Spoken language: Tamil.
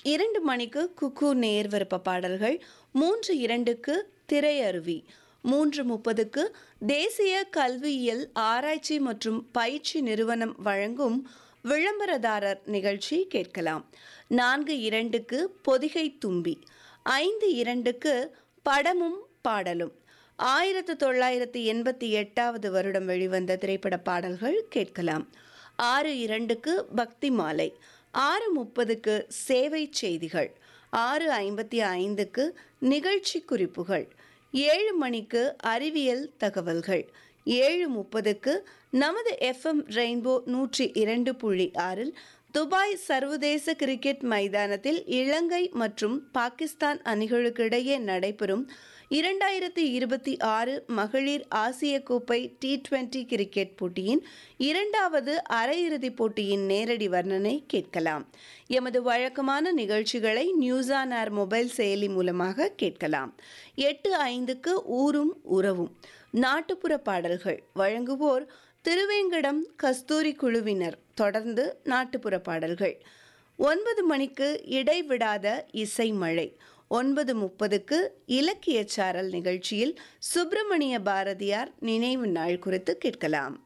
இரண்டு மணிக்கு குக்கு நேர் விருப்ப பாடல்கள் மூன்று இரண்டுக்கு திரையருவி மூன்று முப்பதுக்கு தேசிய கல்வியியல் ஆராய்ச்சி மற்றும் பயிற்சி நிறுவனம் வழங்கும் விளம்பரதாரர் நிகழ்ச்சி கேட்கலாம் நான்கு இரண்டுக்கு பொதிகை தும்பி ஐந்து இரண்டுக்கு படமும் பாடலும் ஆயிரத்து தொள்ளாயிரத்தி எண்பத்தி எட்டாவது வருடம் வெளிவந்த திரைப்பட பாடல்கள் கேட்கலாம் ஆறு இரண்டுக்கு பக்தி மாலை ஆறு முப்பதுக்கு சேவை செய்திகள் ஆறு ஐம்பத்தி ஐந்துக்கு நிகழ்ச்சி குறிப்புகள் ஏழு மணிக்கு அறிவியல் தகவல்கள் ஏழு முப்பதுக்கு நமது எஃப்எம் ரெயின்போ நூற்றி இரண்டு புள்ளி ஆறில் துபாய் சர்வதேச கிரிக்கெட் மைதானத்தில் இலங்கை மற்றும் பாகிஸ்தான் அணிகளுக்கிடையே நடைபெறும் இரண்டாயிரத்தி இருபத்தி ஆறு மகளிர் ஆசிய கோப்பை டி டுவெண்டி கிரிக்கெட் போட்டியின் இரண்டாவது அரையிறுதிப் போட்டியின் நேரடி வர்ணனை கேட்கலாம் எமது வழக்கமான நிகழ்ச்சிகளை நியூஸ் ஆன் ஏர் மொபைல் செயலி மூலமாக கேட்கலாம் எட்டு ஐந்துக்கு ஊரும் உறவும் நாட்டுப்புற பாடல்கள் வழங்குவோர் திருவேங்கடம் கஸ்தூரி குழுவினர் தொடர்ந்து நாட்டுப்புற பாடல்கள் ஒன்பது மணிக்கு இடைவிடாத இசை மழை ஒன்பது முப்பதுக்கு இலக்கிய சாரல் நிகழ்ச்சியில் சுப்பிரமணிய பாரதியார் நினைவு நாள் குறித்து கேட்கலாம்